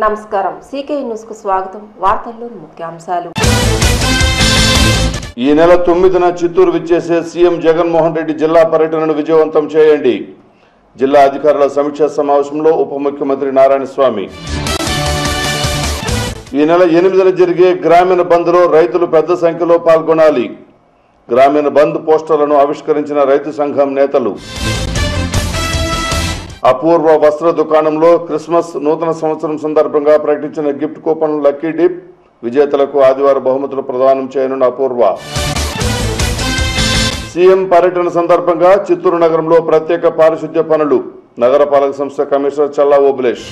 నమస్కారం CK news కు స్వాగతం వార్తల్లోని ముఖ్యాంశాలు ఈ నెల తొమ్మిదిన చిత్తూరు విచ్చేసే సీఎం జగన్మోహన్ రెడ్డి జిల్లా పర్యటనను విజయవంతం చేయండి జిల్లా అధికారుల సమీక్షా సమావేశంలో ఉప ముఖ్యమంత్రి నారాయణ స్వామి ఈ నెల ఎనిమిదిన జరిగే గ్రామీణ బంద్లో రైతులు పెద్ద సంఖ్యలో పాల్గొనాలి గ్రామీణ బంద్ పోస్టర్లను ఆవిష్కరించిన రైతు సంఘం నేతలు అపూర్వ వస్త్ర దుకాణంలో క్రిస్మస్ నూతన సంవత్సరం సందర్భంగా ప్రకటించిన గిఫ్ట్ కూపన్ లక్కీ డిప్ విజేతలకు ఆదివారం బహుమతులు ప్రదానం చేయనున్న అపూర్వ సీఎం పర్యటన సందర్భంగా చిత్తూరు నగరంలో ప్రత్యేక పారిశుద్ధ్య పనులు నగరపాలక సంస్థ కమిషనర్ చల్లా ఓబులేష్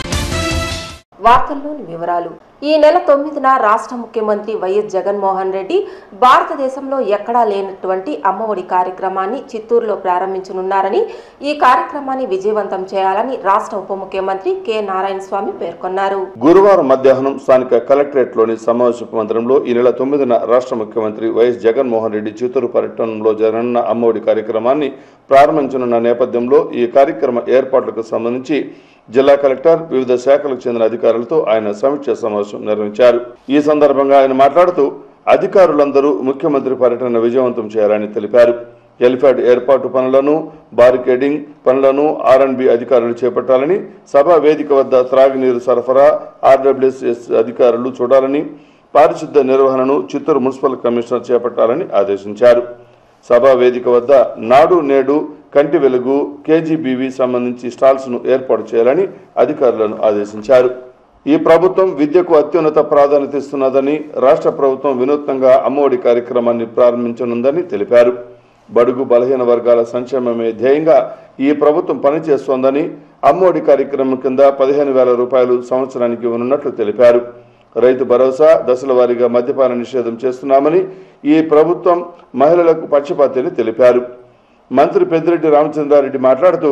వార్తల్లోని వివరాలు ఈ నెల తొమ్మిదిన రాష్ట్ర ముఖ్యమంత్రి వైఎస్ జగన్మోహన్ రెడ్డి భారతదేశంలో ఎక్కడా లేనటువంటి అమ్మఒడి కార్యక్రమాన్ని చిత్తూరులో ప్రారంభించనున్నారని ఈ కార్యక్రమాన్ని విజయవంతం చేయాలని రాష్ట్ర ఉప ముఖ్యమంత్రి కె నారాయణ స్వామి పేర్కొన్నారు గురువారం మధ్యాహ్నం స్థానిక కలెక్టరేట్లోని సమావేశ మందిరంలో ఈ నెల తొమ్మిదిన రాష్ట్ర ముఖ్యమంత్రి వైఎస్ జగన్మోహన్ రెడ్డి చిత్తూరు పర్యటనలో జరగనున్న అమ్మఒడి కార్యక్రమాన్ని ప్రారంభించనున్న నేపథ్యంలో ఈ కార్యక్రమ ఏర్పాట్లకు సంబంధించి జిల్లా కలెక్టర్ వివిధ శాఖలకు చెందిన అధికారులతో ఆయన సమీక్ష సమావేశం నిర్వహించారు ఈ సందర్భంగా ఆయన మాట్లాడుతూ అధికారులందరూ ముఖ్యమంత్రి పర్యటన విజయవంతం చేయాలని తెలిపారు ఎలిఫాడ్ ఏర్పాటు పనులను బారికేడింగ్ పనులను ఆర్ఎండ్బి అధికారులు చేపట్టాలని సభా వేదిక వద్ద త్రాగునీరు సరఫరా ఆర్డబ్ల్యూఎస్ అధికారులు చూడాలని పారిశుద్ధ నిర్వహణను చిత్తూరు మున్సిపల్ కమిషనర్ చేపట్టాలని ఆదేశించారు సభా వేదిక వద్ద నాడు నేడు కంటి వెలుగు కేజీబీవి సంబంధించి స్టాల్స్ ను ఏర్పాటు చేయాలని అధికారులను ఆదేశించారు ఈ ప్రభుత్వం విద్యకు అత్యున్నత ప్రాధాన్యత ఇస్తున్నదని రాష్ట్ర ప్రభుత్వం వినూత్నంగా అమ్మఒడి కార్యక్రమాన్ని ప్రారంభించనుందని తెలిపారు బడుగు బలహీన వర్గాల సంక్షేమమే ధ్యేయంగా ఈ ప్రభుత్వం పనిచేస్తోందని అమ్మఒడి కార్యక్రమం కింద పదిహేను వేల రూపాయలు సంవత్సరానికి ఇవ్వనున్నట్లు తెలిపారు రైతు భరోసా దశల వారీగా మద్యపాన నిషేధం చేస్తున్నామని ఈ ప్రభుత్వం మహిళలకు పక్షపాతిని తెలిపారు మంత్రి పెద్దిరెడ్డి రామచంద్రారెడ్డి మాట్లాడుతూ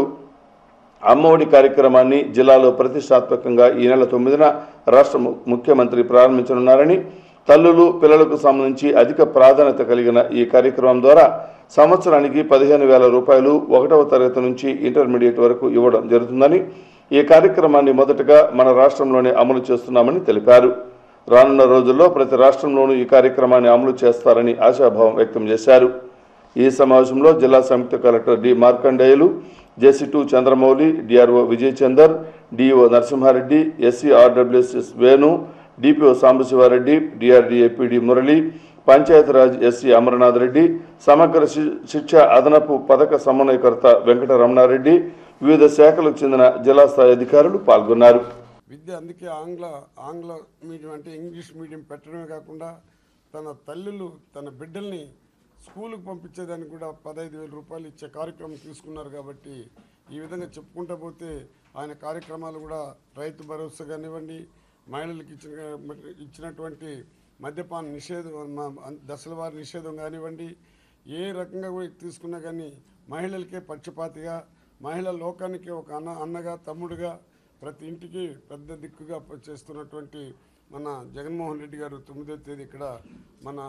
అమ్మఒడి కార్యక్రమాన్ని జిల్లాలో ప్రతిష్టాత్మకంగా ఈ నెల తొమ్మిదిన రాష్ట్ర ము- ముఖ్యమంత్రి ప్రారంభించనున్నారని తల్లులు పిల్లలకు సంబంధించి అధిక ప్రాధాన్యత కలిగిన ఈ కార్యక్రమం ద్వారా సంవత్సరానికి పదిహేను వేల రూపాయలు ఒకటవ తరగతి నుంచి ఇంటర్మీడియట్ వరకు ఇవ్వడం జరుగుతుందని ఈ కార్యక్రమాన్ని మొదటగా మన రాష్ట్రంలోనే అమలు చేస్తున్నామని తెలిపారు రానున్న రోజుల్లో ప్రతి రాష్ట్రంలోనూ ఈ కార్యక్రమాన్ని అమలు చేస్తారని ఆశాభావం వ్యక్తం చేశారు ఈ సమావేశంలో జిల్లా సంయుక్త collector D Markandeyulu J C two Chandramouli D R O Vijay Chander D O Narasimha Reddy S C R W S S Venu D P O Sambasiva Reddy D R D A P D Murali Panchayat Raj S C Amarnath Reddy Samagra శి- శిక్ష అదనపు పథక సమన్వయకర్త వెంకట రమణారెడ్డి వివిధ శాఖలకు చెందిన జిల్లా స్థాయి అధికారులు పాల్గొన్నారు విద్య అందుకే ఆంగ్ల ఆంగ్ల మీడియం అంటే ఇంగ్లీష్ మీడియం పెట్టడమే కాకుండా తన తల్లులు తన బిడ్డల్ని స్కూలుకు పంపించేదానికి కూడా పదహైదు వేల రూపాయలు ఇచ్చే కార్యక్రమం తీసుకున్నారు కాబట్టి ఈ విధంగా చెప్పుకుంటూ పోతే ఆయన కార్యక్రమాలు కూడా రైతు భరోసా కానివ్వండి మహిళలకు ఇచ్చిన ఇచ్చినటువంటి మద్యపాన నిషేధం మ- దశల వారి నిషేధం కానివ్వండి ఏ రకంగా కూడా తీసుకున్నా కానీ మహిళలకే పక్షపాతిగా మహిళా లోకానికి ఒక అన్న అన్నగా తమ్ముడుగా ప్రతి ఇంటికి పెద్ద దిక్కుగా ప- చేస్తున్నటువంటి మన జగన్మోహన్ రెడ్డి గారు తొమ్మిదో తేదీ ఇక్కడ మన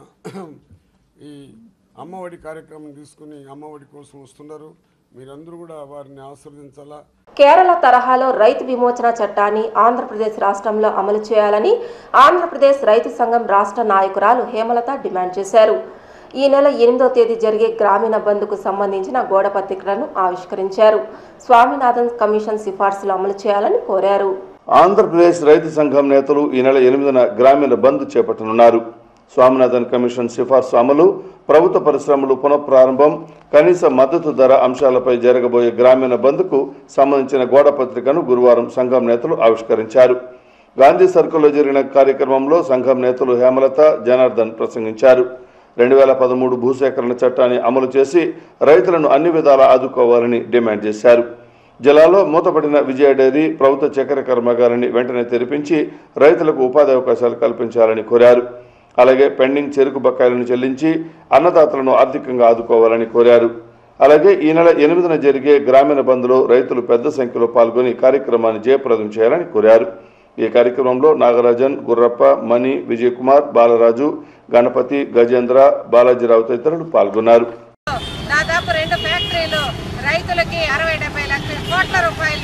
ఈ అమ్మఒడి కార్యక్రమం తీసుకుని అమ్మఒడి కోసం వస్తున్నారు మీరందరూ కూడా వారిని ఆశీర్వదించాలా కేరళ తరహాలో రైతు విమోచన చట్టాన్ని ఆంధ్రప్రదేశ్ రాష్ట్రంలో అమలు చేయాలని ఆంధ్రప్రదేశ్ రైతు సంఘం రాష్ట్ర నాయకురాలు హేమలత డిమాండ్ చేశారు ఈ నెల ఎనిమిదో తేదీ జరిగే గ్రామీణ బంద్కు సంబంధించిన గోడ పత్రికలను ఆవిష్కరించారు స్వామినాథన్ కమిషన్ సిఫార్సులు అమలు చేయాలని కోరారు ఆంధ్రప్రదేశ్ రైతు సంఘం నేతలు ఈ నెల ఎనిమిదిన గ్రామీణ బంద్ చేపట్టనున్నారు స్వామినాథన్ కమిషన్ సిఫార్సు అమలు ప్రభుత్వ పరిశ్రమలు పునఃప్రారంభం కనీస మద్దతు ధర అంశాలపై జరగబోయే గ్రామీణ బంద్కు సంబంధించిన గోడ పత్రికను గురువారం సంఘం నేతలు ఆవిష్కరించారు గాంధీ సర్కిల్లో జరిగిన కార్యక్రమంలో సంఘం నేతలు హేమలత జనార్దన్ ప్రసంగించారు రెండు వేల పదమూడు భూసేకరణ చట్టాన్ని అమలు చేసి రైతులను అన్ని విధాలా ఆదుకోవాలని డిమాండ్ చేశారు జిల్లాలో మూతపడిన విజయ డైరీ ప్రభుత్వ చక్కెర కర్మాగారాన్ని వెంటనే తెరిపించి రైతులకు ఉపాధి అవకాశాలు కల్పించాలని కోరారు అలాగే పెండింగ్ చెరుకు బకాయిలను చెల్లించి అన్నదాతలను ఆర్థికంగా ఆదుకోవాలని కోరారు అలాగే ఈ నెల ఎనిమిదిన జరిగే గ్రామీణ బంద్లో రైతులు పెద్ద సంఖ్యలో పాల్గొని కార్యక్రమాన్ని జయప్రదం చేయాలని కోరారు ఈ కార్యక్రమంలో నాగరాజన్ గుర్రప్ప మణి విజయకుమార్ బాలరాజు గణపతి గజేంద్ర బాలాజీరావు తదితరులు పాల్గొన్నారు దాదాపు రెండు ఫ్యాక్టరీలు రైతులకి అరవై డెబ్బై లక్షల కోట్ల రూపాయలు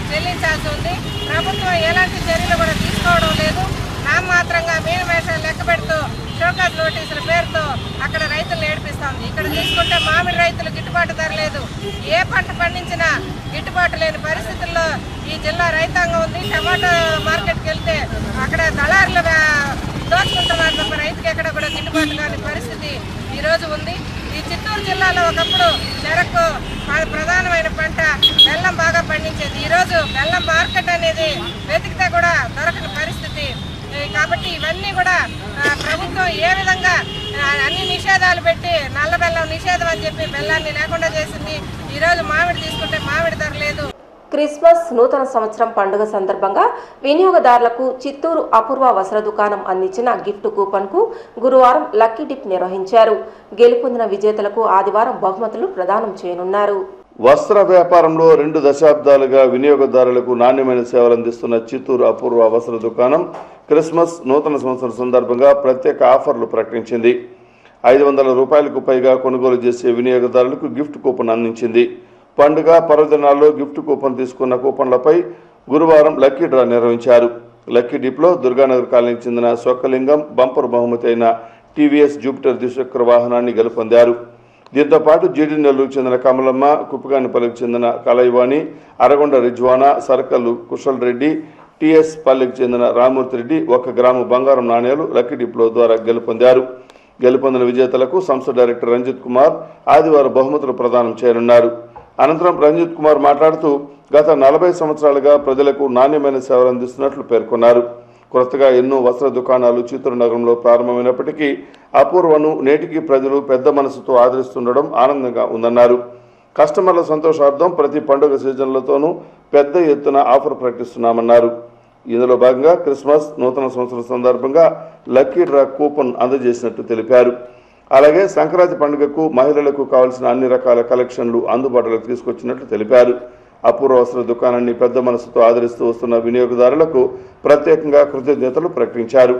చెల్లించాల్సి ఉంది ప్రభుత్వం ఎలాంటి చర్యలు కూడా తీసుకోవడం లేదు నామమాత్రంగా మీనమేషాలు లెక్క పెడుతూ షోకాజ్ నోటీసుల పేరుతో అక్కడ రైతులు ఏడిపిస్తోంది ఇక్కడ తీసుకుంటే మామిడి రైతులు గిట్టుబాటు ధర లేదు ఏ పంట పండించినా గిట్టుబాటు లేని పరిస్థితుల్లో ఈ జిల్లా రైతాంగం ఉంది టమాటా మార్కెట్కి వెళ్తే అక్కడ దళారులు వా- దోచుకుంటున్నారు తప్ప రైతుకి ఎక్కడ కూడా గిట్టుబాటు కాని పరిస్థితి ఈ రోజు ఉంది ఈ చిత్తూరు జిల్లాలో ఒకప్పుడు చెరకు ప్ర- ప్రధానమైన పంట బెల్లం బాగా పండించేది ఈ రోజు బెల్లం మార్కెట్ అనేది వెతికితే కూడా దొరకని పరిస్థితి ఈ కాబట్టి ఇవన్నీ కూడా ఆ, ప్రభుత్వం ఏ విధంగా ఆ, అన్ని నిషేధాలు పెట్టి నల్ల బెల్లం నిషేధం అని చెప్పి బెల్లాన్ని లేకుండా చేసింది ఈ రోజు మామిడి తీసుకుంటే మామిడి ధర లేదు క్రిస్మస్ నూతన సంవత్సరం పండుగ సందర్భంగా వినియోగదారులకు చిత్తూరు అపూర్వ వస్త్ర దుకాణం అందించిన గిఫ్ట్ కూపన్కు గురువారం లక్కీ డిప్ నిర్వహించారు గెలుపొందిన విజేతలకు ఆదివారం బహుమతులు ప్రదానం చేయనున్నారు వస్త్ర వ్యాపారంలో రెండు దశాబ్దాలుగా వినియోగదారులకు నాణ్యమైన సేవలు అందిస్తున్న చిత్తూరు అపూర్వ వస్త్ర దుకాణం క్రిస్మస్ నూతన సంవత్సరం సందర్భంగా ప్రత్యేక ఆఫర్లు ప్రకటించింది ఐదు వందల రూపాయలకు పైగా కొనుగోలు చేసే వినియోగదారులకు గిఫ్ట్ కూపన్ అందించింది పండుగ పర్వదినాల్లో గిఫ్ట్ కూపన్ తీసుకున్న కూపన్లపై గురువారం లక్కీ డ్రా నిర్వహించారు లక్కీ డిప్లో దుర్గానగర్ కాలనీకి చెందిన సొక్కలింగం బంపర్ బహుమతి అయిన టీవీఎస్ జూపిటర్ ద్విచక్ర వాహనాన్ని గెలుపొందారు దీంతో పాటు జీడి నెల్లూరుకు చెందిన కమలమ్మ కుప్పగానిపల్లికి చెందిన కలైవాణి అరగొండ రిజ్వానా సర్కల్ కుశల్ రెడ్డి టిఎస్ పల్లికి చెందిన రామూర్తి రెడ్డి ఒక గ్రాము బంగారం నాణేలు లక్కీ డిప్లో ద్వారా గెలుపొందారు గెలుపొందిన విజేతలకు సంస్థ డైరెక్టర్ రంజిత్ కుమార్ ఆదివారం బహుమతులు ప్రదానం చేయనున్నారు అనంతరం రంజిత్ కుమార్ మాట్లాడుతూ గత నలభై సంవత్సరాలుగా ప్రజలకు నాణ్యమైన సేవలు అందిస్తున్నట్లు పేర్కొన్నారు కొత్తగా ఎన్నో వస్త్ర దుకాణాలు చిత్తూరు నగరంలో ప్రారంభమైనప్పటికీ అపూర్వను నేటికి ప్రజలు పెద్ద మనసుతో ఆదరిస్తుండడం ఆనందంగా ఉందన్నారు కస్టమర్ల సంతోషార్థం ప్రతి పండుగ సీజన్లతోనూ పెద్ద ఎత్తున ఆఫర్ ప్రకటిస్తున్నామన్నారు ఇందులో భాగంగా క్రిస్మస్ నూతన సంవత్సరం సందర్భంగా లక్కీ డ్రా కూపన్ అందజేసినట్టు తెలిపారు అలాగే సంక్రాంతి పండుగకు మహిళలకు కావాల్సిన అన్ని రకాల కలెక్షన్లు అందుబాటులోకి తీసుకొచ్చినట్లు తెలిపారు అపూర్వ వస్త్ర దుకాణాన్ని పెద్ద మనసుతో ఆదరిస్తూ వస్తున్న వినియోగదారులకు ప్రత్యేకంగా కృతజ్ఞతలు ప్రకటించారు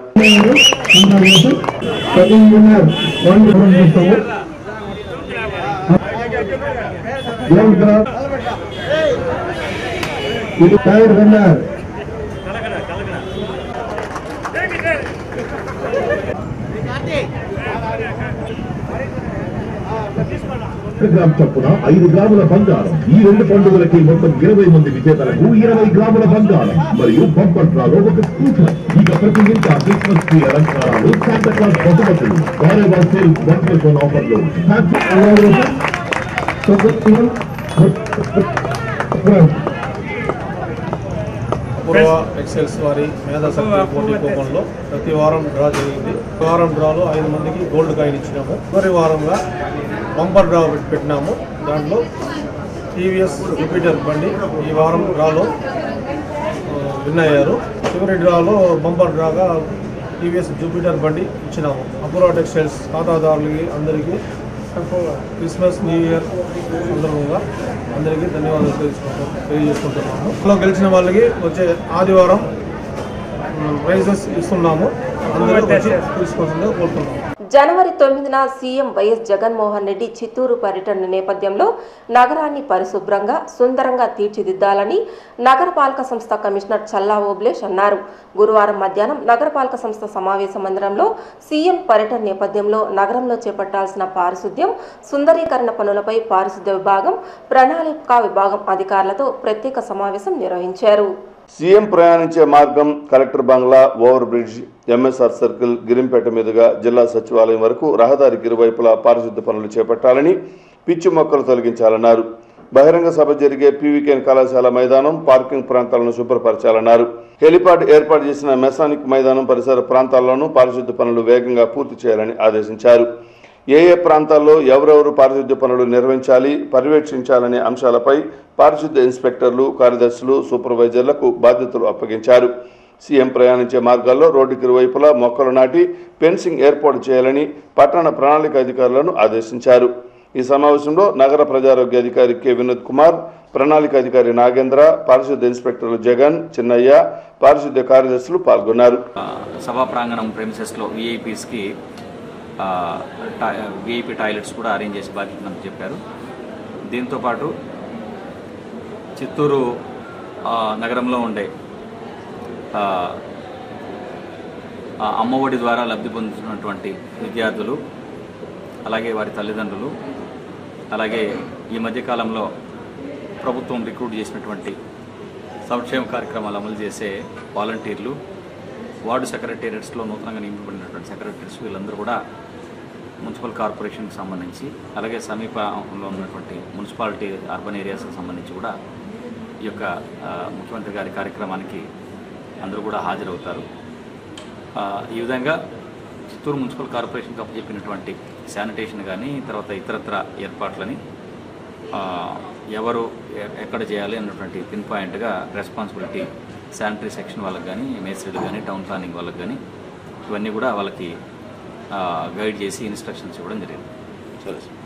Second winner, one from Mr. Wood. Young girl. It is third winner. Gram చొప్పున ఐదు గ్రాముల బంగారం ఈ రెండు పండుగలకి మొత్తం ఇరవై మంది విజేతలకు ఇరవై గ్రాముల బంగారం మరియు బంపర్ డ్రాలో ఒక స్కూటర్ ఇక ప్రతి ఇంట క్రిస్మస్ ట్రీ అలంకారాలు శాంతా క్లాస్ బహుమతులు వారేవా సేల్ వన్ ప్లస్ వన్ ఆఫర్లు హ్యాపీ అవార్డు పూర్వ ఎక్సెల్స్ వారి మేధాశక్తి పోటీ కూపంలో ప్రతి వారం డ్రా జరిగింది ఈ వారం డ్రాలో ఐదు మందికి గోల్డ్ కాయిన్ ఇచ్చినాము చివరి వారంగా బంపర్ డ్రా పెట్టి- పెట్టినాము దాంట్లో టీవీఎస్ జూపిటర్ బండి ఈ వారం డ్రాలో ఆ, విన్ అయ్యారు చివరి డ్రాలో బంపర్ డ్రాగా టీవీఎస్ జూపిటర్ బండి ఇచ్చినాము అపూర్వ టెక్స్టైల్స్ ఖాతాదారులకి అందరికీ క్రిస్మస్ న్యూ ఇయర్ సందర్భంగా అందరికీ ధన్యవాదాలు తెలుసుకుంటాం తెలియజేసుకుంటున్నాము ఇందులో గెలిచిన వాళ్ళకి వచ్చే ఆదివారం ప్రైజెస్ ఇస్తున్నాము అందరూ వచ్చి తీసుకోవాల్సిందిగా కోరుతున్నాము జనవరి తొమ్మిదిన సీఎం వైఎస్ జగన్మోహన్ రెడ్డి చిత్తూరు పర్యటన నేపథ్యంలో నగరాన్ని పరిశుభ్రంగా సుందరంగా తీర్చిదిద్దాలని నగరపాలక సంస్థ కమిషనర్ చల్లా ఓబ్లేష్ అన్నారు గురువారం మధ్యాహ్నం నగరపాలక సంస్థ సమావేశ మందిరంలో సీఎం పర్యటన నేపథ్యంలో నగరంలో చేపట్టాల్సిన పారిశుద్ధ్యం సుందరీకరణ పనులపై పారిశుద్ధ్య విభాగం ప్రణాళిక విభాగం అధికారులతో ప్రత్యేక సమావేశం నిర్వహించారు సీఎం ప్రయాణించే మార్గం కలెక్టర్ బంగ్లా over bridge M S R circle Girimpeta మీదుగా జిల్లా సచివాలయం వరకు రహదారికి ఇరువైపులా పారిశుద్ధ పనులు చేపట్టాలని పిచ్చి మొక్కలు తొలగించాలన్నారు బహిరంగ సభ జరిగే పీవీకేన్ కళాశాల మైదానం పార్కింగ్ ప్రాంతాలను శుభ్రపరచాలన్నారు హెలిపాడ్ ఏర్పాటు చేసిన మెసానిక్ మైదానం పరిసర ప్రాంతాల్లోనూ పారిశుద్ధ పనులు వేగంగా పూర్తి చేయాలని ఆదేశించారు ఏ ఏ ప్రాంతాల్లో ఎవరెవరు పారిశుద్ధ్య పనులు నిర్వహించాలి పర్యవేక్షించాలనే అంశాలపై పారిశుద్ధ్య ఇన్స్పెక్టర్లు కార్యదర్శులు సూపర్వైజర్లకు బాధ్యతలు అప్పగించారు సీఎం ప్రయాణించే మార్గాల్లో రోడ్డుకి ఇరువైపులా మొక్కలు నాటి ఫెన్సింగ్ ఏర్పాటు చేయాలని పట్టణ ప్రణాళిక అధికారులను ఆదేశించారు ఈ సమావేశంలో నగర ప్రజారోగ్య అధికారి కె వినోద్ కుమార్ ప్రణాళిక అధికారి నాగేంద్ర పారిశుద్ధ్య ఇన్స్పెక్టర్లు జగన్ చిన్నయ్య పారిశుద్ధ్య కార్యదర్శులు పాల్గొన్నారు ఆ, సభా ప్రాంగణం ప్రెమిసెస్లో విఐపీస్కి విఐపి టాయిలెట్స్ కూడా అరేంజ్ చేసి బాధ్యత మనకు చెప్పారు దీంతోపాటు చిత్తూరు ఆ, నగరంలో ఉండే ఆ, ఆ అమ్మఒడి ద్వారా లబ్ధి పొందుతున్నటువంటి విద్యార్థులు అలాగే వారి తల్లిదండ్రులు అలాగే ఈ మధ్యకాలంలో ప్రభుత్వం రిక్రూట్ చేసినటువంటి సంక్షేమ కార్యక్రమాలు అమలు చేసే వాలంటీర్లు వార్డు సెక్రటేరియట్స్లో నూతనంగా నియమించబడినటువంటి సెక్రటరీస్ వీళ్ళందరూ కూడా మున్సిపల్ కార్పొరేషన్కి సంబంధించి అలాగే సమీపంలో ఉన్నటువంటి మున్సిపాలిటీ అర్బన్ ఏరియాస్కి సంబంధించి కూడా ఈ యొక్క ఆ, ముఖ్యమంత్రి గారి కార్యక్రమానికి అందరూ కూడా హాజరవుతారు ఆ, ఈ విధంగా చిత్తూరు మున్సిపల్ కార్పొరేషన్కి అప్పచెప్పినటువంటి శానిటేషన్ కానీ తర్వాత ఇతరత్ర ఏర్పాట్లని ఆ, ఎవరు ఎ- ఎక్కడ చేయాలి అన్నటువంటి పిన్ పాయింట్గా రెస్పాన్సిబిలిటీ శానిటరీ సెక్షన్ వాళ్ళకి కానీ మేస్త్రీలు కానీ టౌన్ ప్లానింగ్ వాళ్ళకి కానీ ఇవన్నీ కూడా వాళ్ళకి ఆ, గైడ్ చేసి ఇన్స్ట్రక్షన్స్ ఇవ్వడం జరిగింది సరే సార్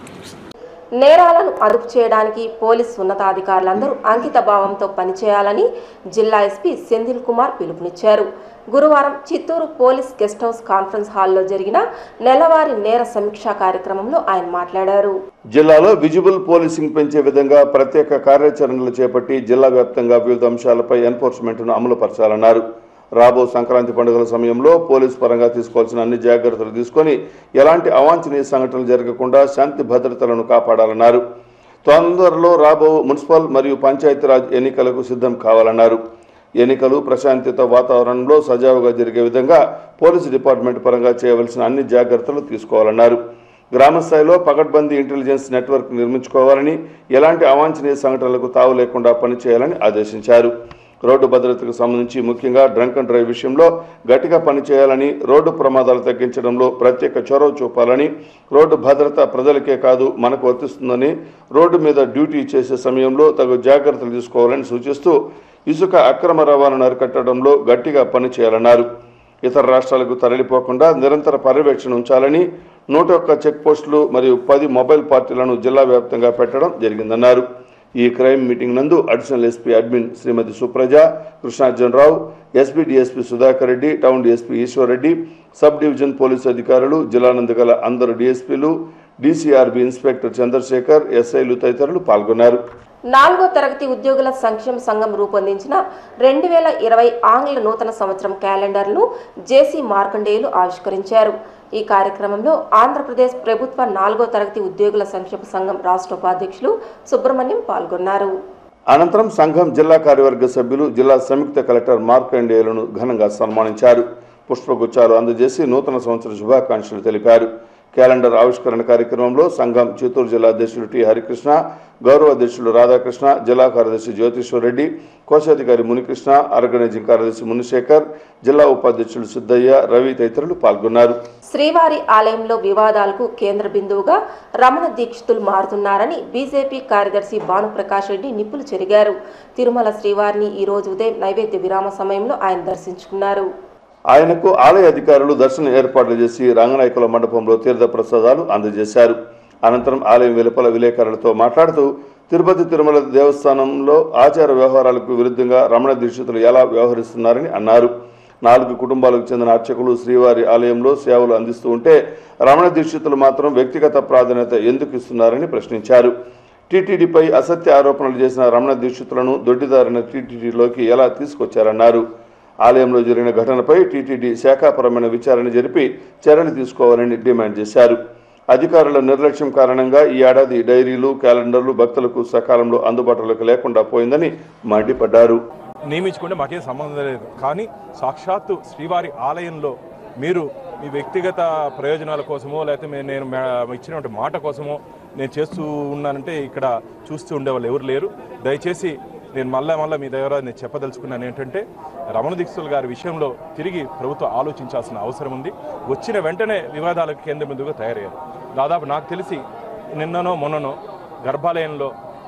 నేరాలను అదుపు చేయడానికి పోలీస్ ఉన్నతాధికారులందరూ అంకిత భావంతో పనిచేయాలని జిల్లా ఎస్పీ సెంధిల్ కుమార్ పిలుపునిచ్చారు గురువారం Chittoor police guest house conference హాల్లో జరిగిన నెలవారీ నేర సమీక్షా కార్యక్రమంలో ఆయన మాట్లాడారు జిల్లాలో విజిబుల్ పోలీసింగ్ పెంచే విధంగా ప్రత్యేక కార్యాచరణలు చేపట్టి జిల్లా వ్యాప్తంగా వివిధ అంశాలపై ఎన్ఫోర్స్మెంట్ను అమలు పరచాలన్నారు రాబో సంక్రాంతి పండుగల సమయంలో పోలీస్ పరంగా తీసుకోవాల్సిన అన్ని జాగ్రత్తలు తీసుకొని ఎలాంటి అవాంఛనీయ సంఘటనలు జరగకుండా శాంతి భద్రతలను కాపాడాలన్నారు తొందరలో రాబో మున్సిపల్ మరియు పంచాయతీరాజ్ ఎన్నికలకు సిద్ధం కావాలన్నారు ఎన్నికలు ప్రశాంతిత వాతావరణంలో సజావుగా జరిగే విధంగా పోలీసు డిపార్ట్మెంట్ పరంగా చేయవలసిన అన్ని జాగ్రత్తలు తీసుకోవాలన్నారు గ్రామ స్థాయిలో పకడ్బందీ ఇంటెలిజెన్స్ నెట్వర్క్ నిర్మించుకోవాలని ఎలాంటి అవాంఛనీయ సంఘటనలకు తావు లేకుండా పనిచేయాలని ఆదేశించారు రోడ్డు భద్రతకు సంబంధించి ముఖ్యంగా డ్రంక్ అండ్ డ్రైవ్ విషయంలో గట్టిగా పనిచేయాలని రోడ్డు ప్రమాదాలు తగ్గించడంలో ప్రత్యేక చొరవ చూపాలని రోడ్డు భద్రత ప్రజలకే కాదు మనకు వర్తిస్తుందని రోడ్డు మీద డ్యూటీ చేసే సమయంలో తగు జాగ్రత్తలు తీసుకోవాలని సూచిస్తూ ఇసుక అక్రమ రవాణాను అరికట్టడంలో గట్టిగా పనిచేయాలన్నారు ఇతర రాష్ట్రాలకు తరలిపోకుండా నిరంతర పర్యవేక్షణ ఉంచాలని నూట ఒక్క చెక్ పోస్టులు మరియు పది మొబైల్ పార్టీలను జిల్లా వ్యాప్తంగా పెట్టడం జరిగిందన్నారు ఈ క్రైమ్ మీటింగ్ నందు additional S P admin Shrimati Supraja Krishnarjuna Rao S P D S P Sudhakar Reddy town D S P Eswar Reddy sub division police అధికారులు జిల్లానందు గల అందరు డిఎస్పీలు డీసీఆర్బీ ఇన్స్పెక్టర్ చంద్రశేఖర్ ఎస్ఐలు తదితరులు పాల్గొన్నారు నాలుగో తరగతి ఉద్యోగుల సంక్షేమ సంఘం రూపొందించిన రెండు వేల ఇరవై ఆంగ్ల నూతన సంవత్సరం క్యాలెండర్ను జేసీ మార్కండేయులు ఆవిష్కరించారు ఈ కార్యక్రమంలో ఆంధ్రప్రదేశ్ ప్రభుత్వ నాలుగో తరగతి ఉద్యోగుల సంక్షేమ సంఘం రాష్ట్ర ఉపాధ్యక్షులు సుబ్రహ్మణ్యం పాల్గొన్నారు అనంతరం సంఘం జిల్లా కార్యవర్గ సభ్యులు జిల్లా సంయుక్త కలెక్టర్ మార్కండేయులను ఘనంగా సన్మానించారు పుష్పగుచ్చాలు అందజేసి నూతన సంవత్సర శుభాకాంక్షలు తెలిపారు క్యాలెండర్ ఆవిష్కరణ కార్యక్రమంలో సంఘం చిత్తూరు జిల్లా అధ్యక్షుడు టి హరికృష్ణ గౌరవ అధ్యక్షుడు రాధాకృష్ణ జిల్లా కార్యదర్శి జ్యోతిశ్వర్ రెడ్డి కోశాధికారి మునికృష్ణ ఆర్గనైజింగ్ కార్యదర్శి మునిశేఖర్ జిల్లా ఉపాధ్యక్షులు సిద్ధయ్య రవి తదితరులు పాల్గొన్నారు శ్రీవారి ఆలయంలో వివాదాలకు కేంద్ర బిందువుగా రమణ దీక్షితులు మారుతున్నారని బీజేపీ కార్యదర్శి భానుప్రకాష్ రెడ్డి నిప్పులు చెరిగారు తిరుమల శ్రీవారిని ఈ రోజు ఉదయం నైవేద్య విరామ సమయంలో ఆయన దర్శించుకున్నారు ఆయనకు ఆలయ అధికారులు దర్శన ఏర్పాట్లు చేసి రంగనాయకుల మండపంలో తీర్థ ప్రసాదాలు అందజేశారు అనంతరం ఆలయం వెలుపల విలేకరులతో మాట్లాడుతూ తిరుపతి తిరుమల దేవస్థానంలో ఆచార వ్యవహారాలకు విరుద్ధంగా రమణ దీక్షితులు ఎలా వ్యవహరిస్తున్నారని అన్నారు నాలుగు కుటుంబాలకు చెందిన అర్చకులు శ్రీవారి ఆలయంలో సేవలు అందిస్తూ ఉంటే రమణ దీక్షితులు మాత్రం వ్యక్తిగత ప్రాధాన్యత ఎందుకు ఇస్తున్నారని ప్రశ్నించారు టీటీడీపై అసత్య ఆరోపణలు చేసిన రమణ దీక్షితులను దొడ్డిదారిన టీటీడీలోకి ఎలా తీసుకొచ్చారన్నారు ఆలయంలో జరిగిన ఘటనపై టీటీడీ శాఖాపరమైన విచారణ జరిపి చర్యలు తీసుకోవాలని డిమాండ్ చేశారు అధికారుల నిర్లక్ష్యం కారణంగా ఈ ఏడాది డైరీలు క్యాలెండర్లు భక్తులకు సకాలంలో అందుబాటులోకి లేకుండా పోయిందని మండిపడ్డారు నియమించుకుంటే మాకేం సంబంధం లేదు కానీ సాక్షాత్తు శ్రీవారి ఆలయంలో మీరు మీ వ్యక్తిగత ప్రయోజనాల కోసమో లేకపోతే మే- నేను మే- ఇచ్చినటువంటి మాట కోసమో నేను చేస్తూ ఉన్నానంటే ఇక్కడ చూస్తూ ఉండేవాళ్ళు ఎవరు లేరు దయచేసి నేను మళ్ళా మళ్ళీ మీ దగ్గర నేను చెప్పదలుచుకున్నాను ఏంటంటే రమణ దీక్షితులు గారి విషయంలో తిరిగి ప్రభుత్వం ఆలోచించాల్సిన అవసరం ఉంది వచ్చిన వెంటనే వివాదాలకు కేంద్ర బిందువుగా తయారయ్యారు దాదాపు నాకు తెలిసి నిన్ననో మొన్ననో గర్భాలయంలో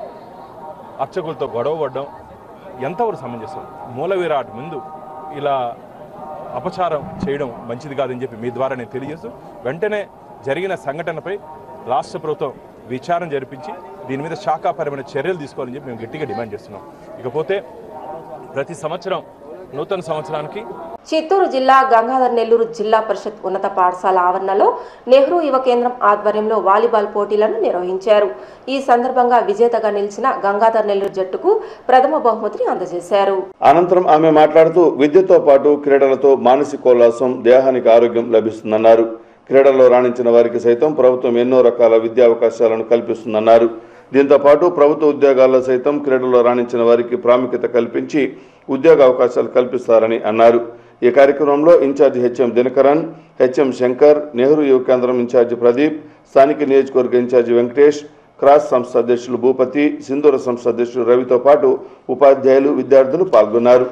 అర్చకులతో గొడవ పడడం ఎంతవరకు సమంజసం మూల విరాట్ ముందు ఇలా అపచారం చేయడం మంచిది కాదని చెప్పి మీ ద్వారా నేను తెలియజేస్తూ వెంటనే జరిగిన సంఘటనపై రాష్ట్ర ప్రభుత్వం విచారణ జరిపించి దీని మీద శాఖాపరమైన చర్యలు తీసుకోవాలని చెప్పి మేము గట్టిగా డిమాండ్ చేస్తున్నాం ఇకపోతే ప్రతి సంవత్సరం నూతన సంవత్సరానికి చిత్తూరు జిల్లా గంగాధర్ నెల్లూరు జిల్లా పరిషత్ ఉన్నత పాఠశాల ఆవరణలో నెహ్రూ యువ కేంద్రం ఆధ్వర్యంలో వాలీబాల్ పోటీలను నిర్వహించారు ఈ సందర్భంగా విజేతగా నిలిచిన గంగాధర్ నెల్లూరు జట్టుకు ప్రథమ బహుమతిని అందజేశారు అనంతరం ఆమె మాట్లాడుతూ విద్యతో పాటు క్రీడలతో మానసికోల్లాసం దేహానికి ఆరోగ్యం లభిస్తుందన్నారు క్రీడల్లో రాణించిన వారికి సైతం ప్రభుత్వం ఎన్నో రకాల విద్యా అవకాశాలను కల్పిస్తుందన్నారు దీంతో పాటు ప్రభుత్వ ఉద్యోగాల్లో సైతం క్రీడల్లో రాణించిన వారికి ప్రాముఖ్యత కల్పించి ఉద్యోగ అవకాశాలు కల్పిస్తారని అన్నారు ఈ కార్యక్రమంలో incharge H M Dinakaran H M Shankar Nehru Yuva Kendra incharge Pradeep స్థానిక నియోజకవర్గ ఇన్ఛార్జి వెంకటేష్ క్రాస్ సంస్థ అధ్యక్షులు భూపతి సింధూర సంస్థ అధ్యక్షులు రవితో పాటు ఉపాధ్యాయులు విద్యార్థులు పాల్గొన్నారు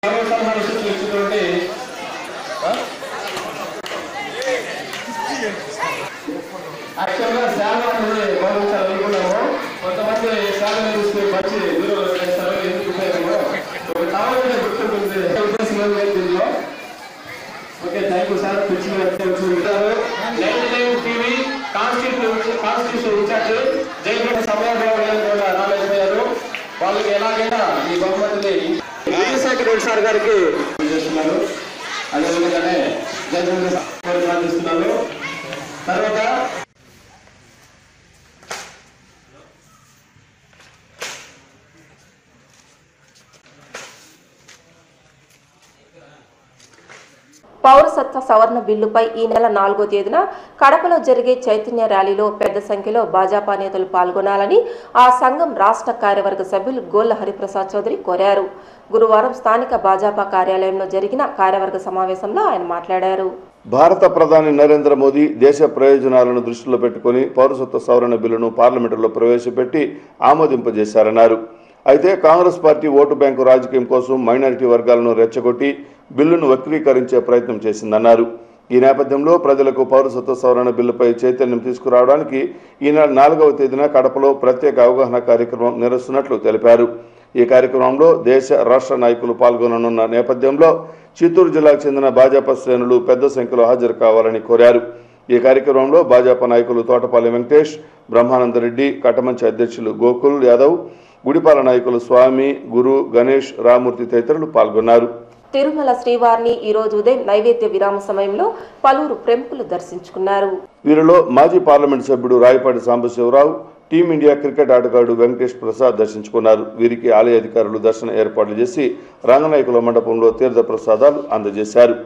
యాక్చువల్గా శాల అనేది గౌరవించాలనుకున్నాము కొంతమంది శాల చూస్తే మంచి విలువలు చేస్తారు ఎందుకు ఉపయోగమో ఒక టవర్ మీద గుర్తుంటుంది ఉద్దేశం ఏం లేదు దీనిలో ఓకే థ్యాంక్ యూ సార్ పిలిచిన వచ్చారు ninety nine TV constitution constitution incharge Jayaprada సమయాభావం కూడా రాలేకపోయారు వాళ్ళకి ఎలాగైనా ఈ బహుమతిని విజయశేఖర్ రెడ్డి సార్ గారికి చేస్తున్నారు అదేవిధంగానే జయప్రద ప్రార్థిస్తున్నారు తర్వాత పౌరసత్వ సవరణ బిల్లుపై ఈ నెల నాలుగో తేదీన కడపలో జరిగే చైతన్య ర్యాలీలో పెద్ద సంఖ్యలో భాజపా నేతలు పాల్గొనాలని ఆ సంఘం రాష్ట్ర కార్యవర్గ సభ్యులు గోళ్ల హరిప్రసాద్ చౌదరి కోరారు గురువారం స్థానిక భాజపా కార్యాలయంలో జరిగిన కార్యవర్గ సమావేశంలో ఆయన మాట్లాడారు భారత ప్రధాని నరేంద్ర మోదీ దేశ ప్రయోజనాలను దృష్టిలో పెట్టుకుని పౌరసత్వ సవరణ బిల్లును పార్లమెంటులో ప్రవేశపెట్టి ఆమోదింపజేశారన్నారు అయితే కాంగ్రెస్ పార్టీ ఓటు బ్యాంకు రాజకీయం కోసం మైనారిటీ వర్గాలను రెచ్చగొట్టి బిల్లును వక్రీకరించే ప్రయత్నం చేసిందన్నారు ఈ నేపథ్యంలో ప్రజలకు పౌరసత్వ సవరణ బిల్లుపై చైతన్యం తీసుకురావడానికి ఈ నెల నాలుగవ తేదీన కడపలో ప్రత్యేక అవగాహన కార్యక్రమం నిర్వహిస్తున్నట్లు తెలిపారు ఈ కార్యక్రమంలో దేశ రాష్ట్ర నాయకులు పాల్గొననున్న నేపథ్యంలో చిత్తూరు జిల్లాకు చెందిన భాజపా శ్రేణులు పెద్ద సంఖ్యలో హాజరు కావాలని కోరారు ఈ కార్యక్రమంలో భాజపా నాయకులు తోటపల్లి వెంకటేష్ బ్రహ్మానందరెడ్డి కటమంచి అధ్యక్షులు గోకుల్ యాదవ్ గుడిపాల నాయకులు స్వామి గురు గణేష్ రామూర్తి తదితరులు పాల్గొన్నారు తిరుమల శ్రీవారిని ఈ రోజు ఉదయం నైవేద్య విరామ సమయంలో పలువురు ప్రముఖులు దర్శించుకున్నారు వీరిలో మాజీ పార్లమెంట్ సభ్యుడు రాయపాటి సాంబశివరావు టీమిండియా క్రికెట్ ఆటగాడు వెంకటేష్ ప్రసాద్ దర్శించుకున్నారు వీరికి ఆలయ అధికారులు దర్శన ఏర్పాట్లు చేసి రంగనాయకుల మండపంలో తీర్థ ప్రసాదాలు అందజేశారు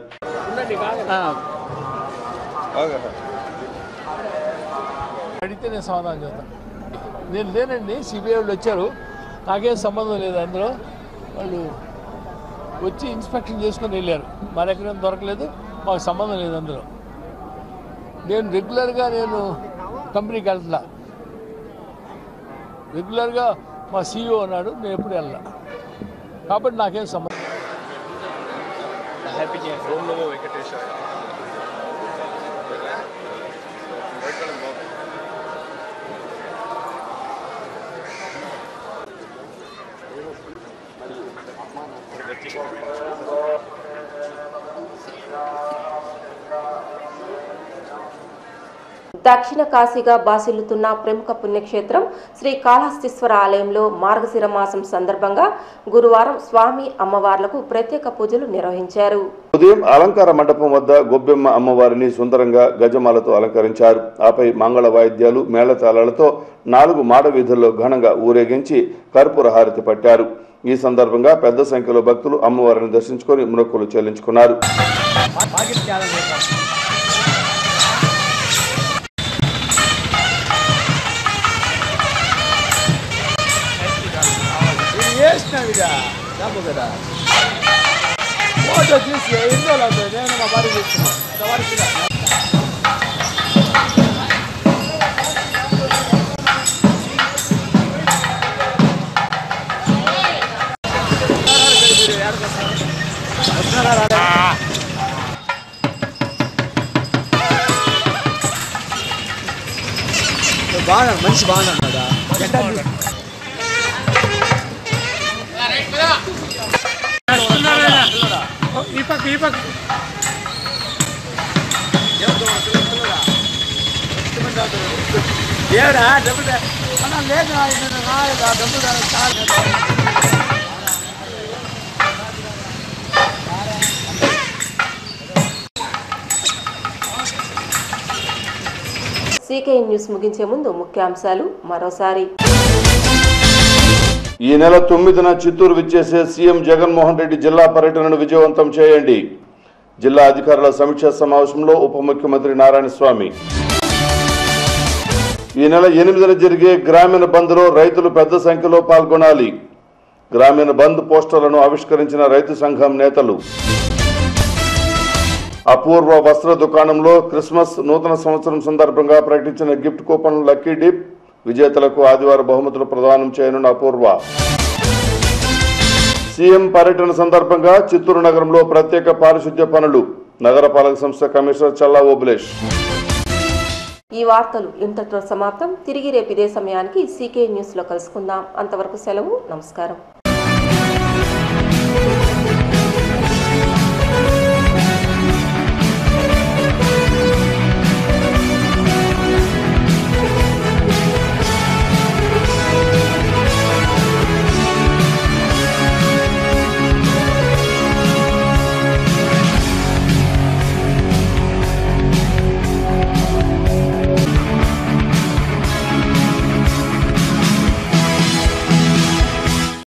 అడిగితే నేను సమాధానం చెప్తాను నేను లేనండి సిబిఐ వాళ్ళు వచ్చారు నాకేం సంబంధం లేదు అందులో వాళ్ళు వచ్చి ఇన్స్పెక్షన్ చేసుకొని వెళ్ళారు మా దగ్గర ఏం దొరకలేదు మాకు సంబంధం లేదు అందులో నేను రెగ్యులర్గా నేను కంపెనీకి వెళ్తున్నా రెగ్యులర్గా మా సీఈఓ అన్నాడు నేను ఎప్పుడు వెళ్ళా కాబట్టి నాకేం సంబంధం దక్షిణ కాశీగా బాసిల్లుతున్న ప్రముఖ పుణ్యక్షేత్రం శ్రీ కాళహస్తీశ్వర ఆలయంలో మార్గశిర మాసం సందర్భంగా గురువారం స్వామి అమ్మవార్లకు ప్రత్యేక పూజలు నిర్వహించారు ఉదయం అలంకార మండపం వద్ద గొబ్బెమ్మ అమ్మవారిని సుందరంగా గజమాలతో అలంకరించారు ఆపై మంగళ వాయిద్యాలు మేళతాళాలతో నాలుగు మాడ వీధుల్లో ఘనంగా ఊరేగించి కర్పూర హారతి పట్టారు ఈ సందర్భంగా పెద్ద సంఖ్యలో భక్తులు అమ్మవారిని దర్శించుకొని మొక్కులు చెల్లించుకున్నారు వేసినావిడా డబ్బు కదా ఫోటో తీసి ఎన్నో అవుతుంది నేను మా భార్య తీసుకున్నాను బాగా మనిషి బాగున్నాడు కదా ఎక్కడ ఈ పక్క ఈ పక్క ఏడా డబ్బులు అన్న లేదు నా ఇది నా డబ్బులు చాలు సీకే న్యూస్ ముగించే ముందు ముఖ్యాంశాలు మరోసారి ఈ నెల తొమ్మిదిన చిత్తూరు విచ్చేసే సీఎం జగన్మోహన్ రెడ్డి జిల్లా పర్యటనను విజయవంతం చేయండి జిల్లా అధికారుల సమీక్షా సమావేశంలో ఉప ముఖ్యమంత్రి నారాయణ స్వామి ఈ నెల ఎనిమిదిన జరిగే గ్రామీణ బంద్లో రైతులు పెద్ద సంఖ్యలో పాల్గొనాలి గ్రామీణ బంద్ పోస్టర్లను ఆవిష్కరించిన రైతు సంఘం నేతలు అపూర్వ వస్త్ర దుకాణంలో క్రిస్మస్ నూతన సంవత్సరం సందర్భంగా ప్రకటించిన గిఫ్ట్ కూపన్ లక్కీ డిప్ విజేతలకు ఆదివారం బహుమతులు ప్రదానం చేయనున్న అపూర్వ సీఎం పర్యటన సందర్భంగా చిత్తూరు నగరంలో ప్రత్యేక పారిశుద్ధ్య పనులు నగరపాలక సంస్థ కమిషనర్ చల్లా ఓబులేష్ ఈ వార్తలు ఇంతటితో సమాప్తం తిరిగి రేపు ఇదే సమయానికి సీకే న్యూస్లో కలుసుకుందాం అంతవరకు సెలవు నమస్కారం